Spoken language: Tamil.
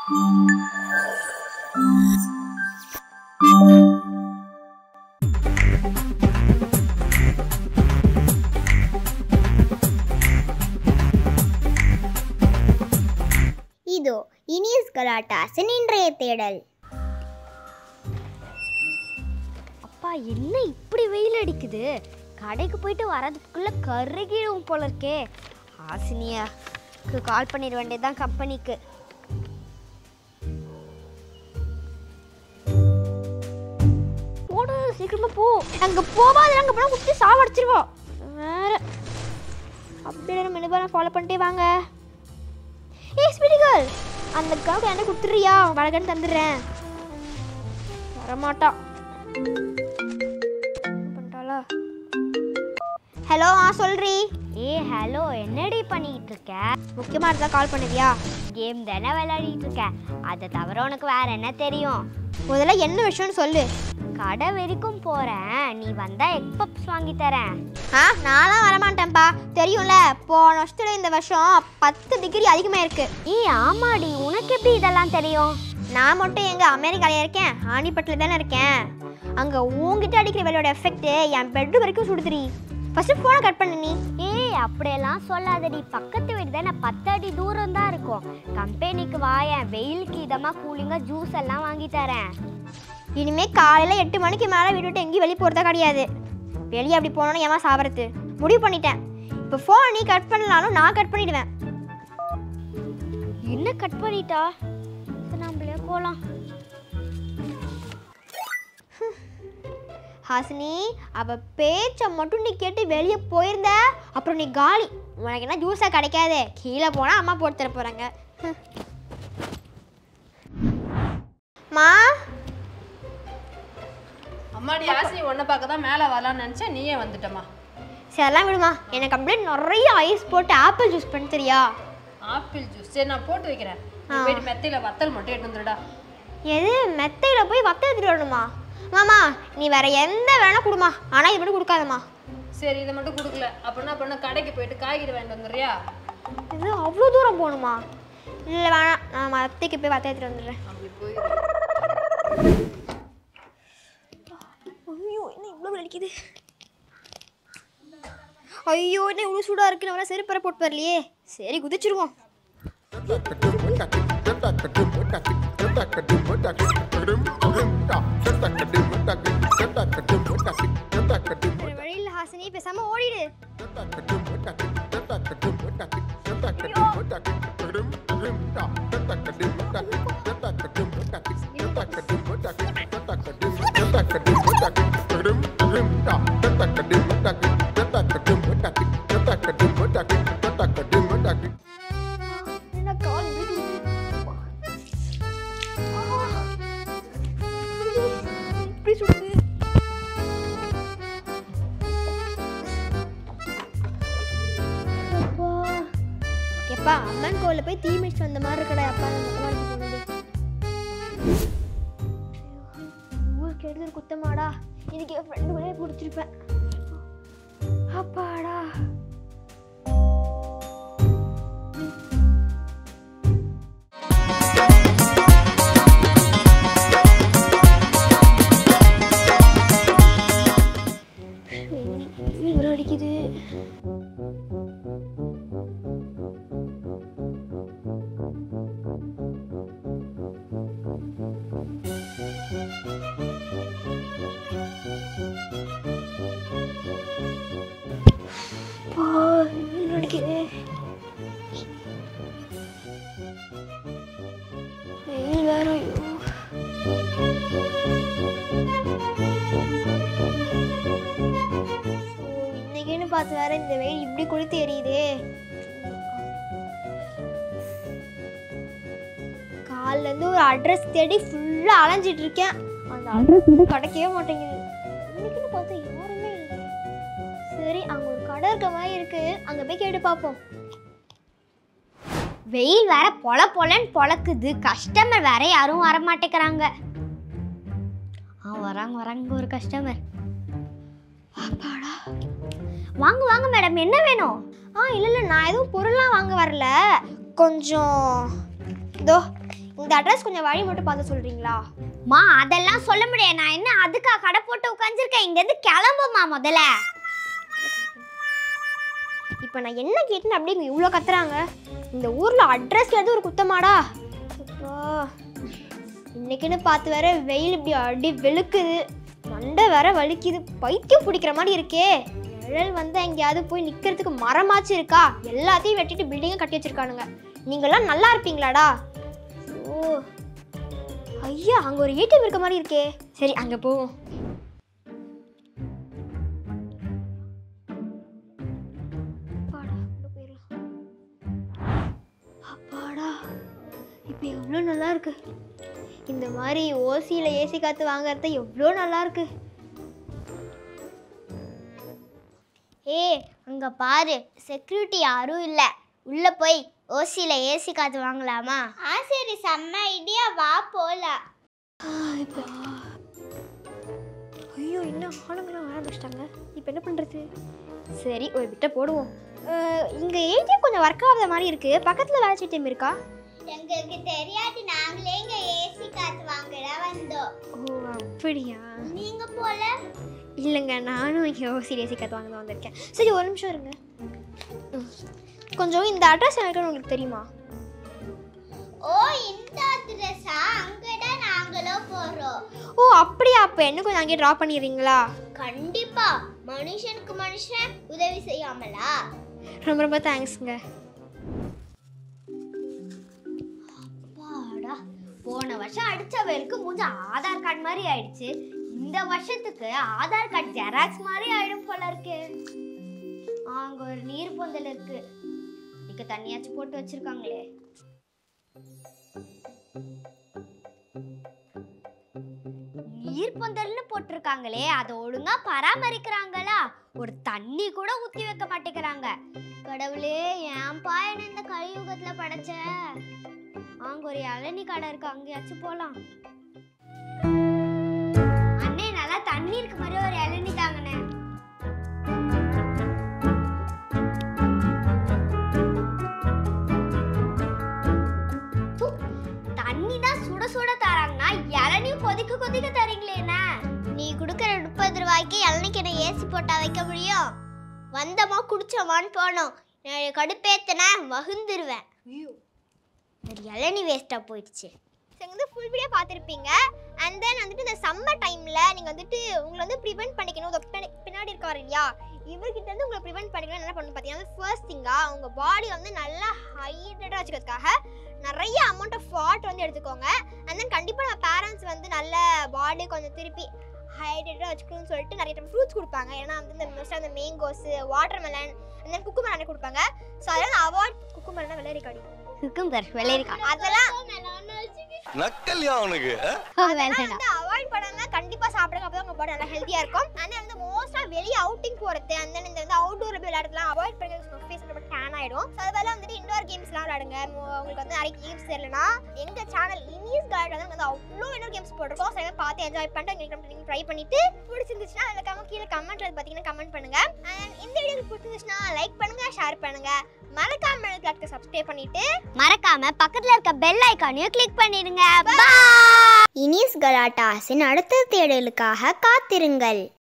இதோ இனியஸ் கலாட்டாசின் இன்றைய தேடல் அப்பா என்ன இப்படி வெயில் அடிக்குது கடைக்கு போயிட்டு வரதுக்குள்ள கருகிடும் போல இருக்கே ஆசினியாக்கு கால் பண்ணிட வேண்டியதுதான் கம்பெனிக்கு போடு சீக்கிரமா போ அங்க போகாத அங்க போனா குத்தி சாவடிச்சிருவோம் வேற அப்படியே நம்ம மெனுபான ஃபாலோ பண்ணிட்டே வாங்க ஏய் ஸ்வீட்டி கேர்ள் அந்த கவுக்கு என்ன கொடுத்துறியா வடகன்னு தந்துடுறேன் வரமாட்டான் பண்ணிட்டாளா ஹலோ ஆ சொல்றி ஏ ஹலோ என்னடி பண்ணிட்டு இருக்க முக்கியமா இருந்தா கால் பண்ணுவியா கேம் தானே விளையாடிட்டு இருக்க அதை தவிர உனக்கு வேற என்ன தெரியும் முதல்ல என்ன விஷயம்னு சொல்லு கடை வரைக்கும் போறேன் நீ வந்தா எக் பப்ஸ் வாங்கி தரேன் ஆ நான்லாம் வரமாட்டேன்ப்பா தெரியும்ல போன வருஷத்துல இந்த வருஷம் பத்து டிகிரி அதிகமாக இருக்கு ஏ ஆமாடி உனக்கு எப்படி இதெல்லாம் தெரியும் நான் மட்டும் எங்க அமெரிக்கால இருக்கேன் ஆணிப்பட்டில் தானே இருக்கேன் அங்க உன்கிட்ட அடிக்கிற வேலையோட எஃபெக்ட் என் பெட் வரைக்கும் சுடுதுடி ஃபர்ஸ்ட் ஃபோனை கட் பண்ணு நீ ஏய் அப்படியெல்லாம் சொல்லாதடி பக்கத்து வீடு தானே பத்து அடி தூரம் தான் இருக்கும் கம்பெனிக்கு வாயேன் வெயிலுக்கு இதமா கூலிங்கா ஜூஸ் எல்லாம் வாங்கி தரேன் இனிமே காலையில எட்டு மணிக்கு மேலே வீடு விட்டு எங்கேயும் வெளியே போகிறதா கிடையாது வெளியே அப்படி போனோன்னு ஏமா சாப்பிட்றது முடிவு பண்ணிட்டேன் இப்போ ஃபோன் நீ கட் பண்ணலாலும் நான் கட் பண்ணிடுவேன் என்ன கட் பண்ணிட்டா சரி, நம்மளே போகலாம் ஹாசினி அவ பேச்சை மட்டும் நீ கேட்டு வெளியே போயிருந்த அப்புறம் நீ காலி உனக்கு என்ன ஜூஸாக கிடைக்காதே கீழே போனால் அம்மா போட்டு தர போகிறாங்க மா அம்மாடி ஆசினி உன்னை பார்க்க தான் மேலே வரலான்னு நினச்சேன் நீயே வந்துட்டம்மா சரி விடுமா எனக்கு அப்படியே நிறைய ஐஸ் போட்டு ஆப்பிள் ஜூஸ் பண்ணி தெரியா ஆப்பிள் ஜூஸ் சரி நான் போட்டு வைக்கிறேன் நீ போயிட்டு மெத்தையில் வத்தல் மட்டும் எடுத்து வந்துடுடா எது மெத்தையில் போய் வத்த எடுத்துட்டு வரணுமா மாமா நீ வேற எந்த வேணா கொடுமா ஆனால் இது மட்டும் கொடுக்காதம்மா சரி இதை மட்டும் கொடுக்கல அப்படின்னா பண்ண கடைக்கு போயிட்டு காய்கறி வாங்கிட்டு வந்துடுறியா இது அவ்வளோ தூரம் போகணுமா இல்லை வேணாம் நான் மத்தைக்கு போய் வத்த எடுத்துட்டு வந்துடுறேன் அப்படி போய் ஐயோ என்ன இவ்வளோ வலிக்குது ஐயோ என்ன இவ்வளோ சூடாக இருக்கு நம்ம செருப்பரை போட்டு வரலையே சரி குதிச்சிருவோம் வேற வழியில் ஹாசினி பேசாம ஓடிடு என்ன கால் இப்படி சுடுது? ஆ. இப்படி சுடுது அப்பா. எப்பா அம்மன் கோவிலில் போய் தீ மிதிச்சு வந்த மாதிரி இருக்கடா அப்பா நம்ம மொட்டை மாடிக்கு போனது ஊருக்கு எடுத்து குத்தமாடா இதுக்கு என் ஃப்ரெண்டு கூட பிடிச்சிருப்பேன் அப்பாடா இவ்வளோ அடிக்குது அப்பா, இவ்வளோ அடிக்குது வெயில் வேற ஐயோ ஓ, இன்னைக்குன்னு பார்த்து வேற இந்த வெயில் இப்படி கொளுத்து எரியுதே காலைல இருந்து ஒரு அட்ரஸ் தேடி ஃபுல்லா அலைஞ்சிட்டு இருக்கேன் அந்த அட்ரஸ் வந்து கிடைக்கவே மாட்டேங்குது இன்னைக்குன்னு பார்த்தா யாருமே இல்லை சரி அங்க ஒரு கடை இருக்க மாதிரி இருக்கு அங்க போய் கேட்டு பார்ப்போம் வெயில் வேற பொல பொலன்னு பொழக்குது கஸ்டமர் வேற யாரும் வர மாட்டேங்கிறாங்க ஆ வராங்க வராங்க ஒரு கஸ்டமர் அப்பாடா வாங்க வாங்க மேடம் என்ன வேணும் ஆ இல்லை இல்லை நான் எதுவும் பொருள்லாம் வாங்க வரல கொஞ்சம் இதோ இந்த அட்ரஸ் கொஞ்சம் வழி மட்டும் பார்த்து சொல்றீங்களா மா அதெல்லாம் சொல்ல முடியாது நான் என்ன அதுக்கா கடை போட்டு உட்காந்துருக்கேன் இங்கேருந்து கிளம்புமா முதல்ல இப்போ நான் என்ன கேட்டேன்னு அப்படியே இங்கே இவ்வளோ கத்துறாங்க இந்த ஊரில் அட்ரஸ் எதுவும் ஒரு குத்தமாடா அப்பா இன்னைக்குன்னு பார்த்து வேற வெயில் இப்படி அடி வெளுக்குது மண்டை வேற வலிக்குது பைத்தியம் பிடிக்கிற மாதிரி இருக்கே நிழல் வந்தால் எங்கேயாவது போய் நிற்கிறதுக்கு மரமாச்சு இருக்கா எல்லாத்தையும் வெட்டிட்டு பில்டிங்கை கட்டி வச்சிருக்கானுங்க நீங்களாம் நல்லா இருப்பீங்களாடா ஓ ஐயா அங்கே ஒரு ஏடிஎம் இருக்க மாதிரி இருக்கே சரி அங்கே போவோம் அப்பாடா உள்ள போயிடலாம் அப்பாடா இப்போ எவ்வளோ நல்லா இருக்கு இந்த மாதிரி ஓசியில் ஏசி காற்று வாங்குறது எவ்வளோ நல்லா இருக்கு ஏ அங்க பாரு செக்யூரிட்டி யாரும் இல்ல உள்ள போய் ஓசியில ஏசி காத்து வாங்கலாமா ஆ சரி செம்ம ஐடியா வா போலாம் இப்போ ஐயோ என்ன ஆளுங்களாம் வர ஆரம்பிச்சிட்டாங்க இப்போ என்ன பண்ணுறது சரி ஒரு விட்ட போடுவோம் இங்கே ஏடிஎம் கொஞ்சம் ஒர்க் ஆகாத மாதிரி இருக்கு பக்கத்தில் வேலை ஏடிஎம் இருக்கா எங்களுக்கு தெரியாது நாங்களே இங்க ஏசி காத்து வாங்கல வந்தோம் ஓ அப்படியா நீங்க போல இல்லைங்க நானும் இங்கே ஓசியில் ஏசி காற்று வாங்க தான் வந்திருக்கேன் சரி ஒரு நிமிஷம் இருங்க ம். கொஞ்சம் இந்த அட்ரஸ் எனக்கு உங்களுக்கு தெரியுமா ஓ இந்த அட்ரஸா அங்கதான் நாங்களும் போறோம் ஓ அப்படியா அப்போ என்ன கொஞ்சம் அங்கேயே ட்ராப் பண்ணிடுறீங்களா கண்டிப்பா மனுஷனுக்கு மனுஷன் உதவி செய்யாமலா ரொம்ப ரொம்ப தேங்க்ஸ்ங்க பாடா போன வருஷம் அடிச்ச வெயிலுக்கு மூஞ்ச ஆதார் கார்டு மாதிரி ஆயிடுச்சு இந்த வருஷத்துக்கு ஆதார் கார்டு ஜெராக்ஸ் மாதிரி ஆயிடும் போல இருக்கு அங்க ஒரு நீர் பொந்தல் இருக்கு இதுக்கு தண்ணியாச்சும் போட்டு வச்சிருக்காங்களே நீர் பொந்தல்னு போட்டிருக்காங்களே அதை ஒழுங்கா பராமரிக்கிறாங்களா ஒரு தண்ணி கூட ஊத்தி வைக்க மாட்டேங்கிறாங்க கடவுளே ஏன்பா என்ன இந்த கலியுகத்துல படைச்ச அங்க ஒரு இளநீ கடை இருக்கு அங்கேயாச்சும் போலாம் அண்ணே நல்லா தண்ணி இருக்கு மாதிரி ஒரு இளநீ தாங்கண்ணே ப்பு, தண்ணி தான் சுட சுட தராங்கன்னா இளநீ கொதிக்க கொதிக்க தரீங்களேண்ணே நீ கொடுக்குற முப்பது ரூபாய்க்கு இளநிக்கு என்ன ஏசி போட்டா வைக்க முடியும் வந்தமா குடிச்சோமான்னு போனோம் நான் கடுப்பேத்தன வகுந்துருவேன் ஒரு இளநீ வேஸ்ட்டாக போயிடுச்சு நீங்கள் வந்து ஃபுல் வீடியோ பார்த்துருப்பீங்க அண்ட் தென் வந்துட்டு இந்த சம்மர் டைமில் நீங்கள் வந்துட்டு உங்களை வந்து ப்ரிவென்ட் பண்ணிக்கணும் இதோ பின்னாடி- பின்னாடி இருக்காரு இல்லையா இவர்கிட்ட இருந்து உங்களை ப்ரிவென்ட் பண்ணிக்கணும் என்ன பண்ணணும் பார்த்தீங்கன்னா ஃபர்ஸ்ட் திங்காக உங்கள் பாடி வந்து நல்லா ஹைட்ரேட்டாக வச்சுக்கிறதுக்காக நிறைய அமௌண்ட் ஆஃப் வாட்டர் வந்து எடுத்துக்கோங்க அண்ட் தென் கண்டிப்பாக நம்ம பேரண்ட்ஸ் வந்து நல்ல பாடி கொஞ்சம் திருப்பி ஹைட்ரேட்டாக வச்சுக்கணும்னு சொல்லிட்டு நிறைய டைம் ஃப்ரூட்ஸ் கொடுப்பாங்க ஏன்னா வந்து இந்த மோஸ்ட்டாக அந்த mangoes watermelon and then குக்கு மெலன் கொடுப்பாங்க ஸோ அதெல்லாம் அவாய்ட் குக்கு மெலனா வெள்ளரி காடி குக்கும்பர் வெள்ளரிக்காய் அதெல்லாம் நக்கல்யா அவனுக்கு அதெல்லாம் வந்து அவாய்ட் பண்ணாம கண்டிப்பா சாப்பிடுங்க அப்பதான் உங்க பாடி நல்லா ஹெல்த்தியா இருக்கும் அண்ட் வந்து மோஸ்டா வெளிய அவுட்டிங் போறது and then இந்த வந்து அவுட்டோர்ல போய் விளையாடுறதுலாம் அவாய்ட் பண்ணுறது உங்க ஃபேஸ் ரொம்ப டேன் ஆயிடும் ஸோ அது பதிலா வந்துட்டு இன்டோர் கேம்ஸ்லாம் விளையாடுங்க மோ- உங்களுக்கு வந்து நிறைய கேம்ஸ் தெரியலனா எங்க சேனல் இனிஸ் கைட் வந்து வந்து அவ்வளோ இன்னொரு கேம்ஸ் போட்டிருக்கோம் ஸோ பார்த்து என்ஜாய் பண்ணிட்டு எங்களுக்கு நீங்க ட்ரை பண்ணிட்டு பிடிச்சிருந்துச்சுன்னா அதில் கம்ம கீழே கமெண்ட் பார்த்தீங்கன்னா கமெண்ட் பண்ணுங்க அண்ட் இந்த வீடியோ பிடிச்சிருந்துச்சுன்னா லைக் பண்ணுங்க ஷேர் பண்ணுங்க மறக்காம பிளாட்க்கு சப்ஸ்கிரைப் பண்ணிட்டு மறக்காம பக்கத்துல இருக்க பெல் ஐக்கானையும் கிளிக் பண்ணிடுங்க இனிஸ் கலாட்டாஸின் அடுத்த தேடலுக்காக காத்திருங்கள்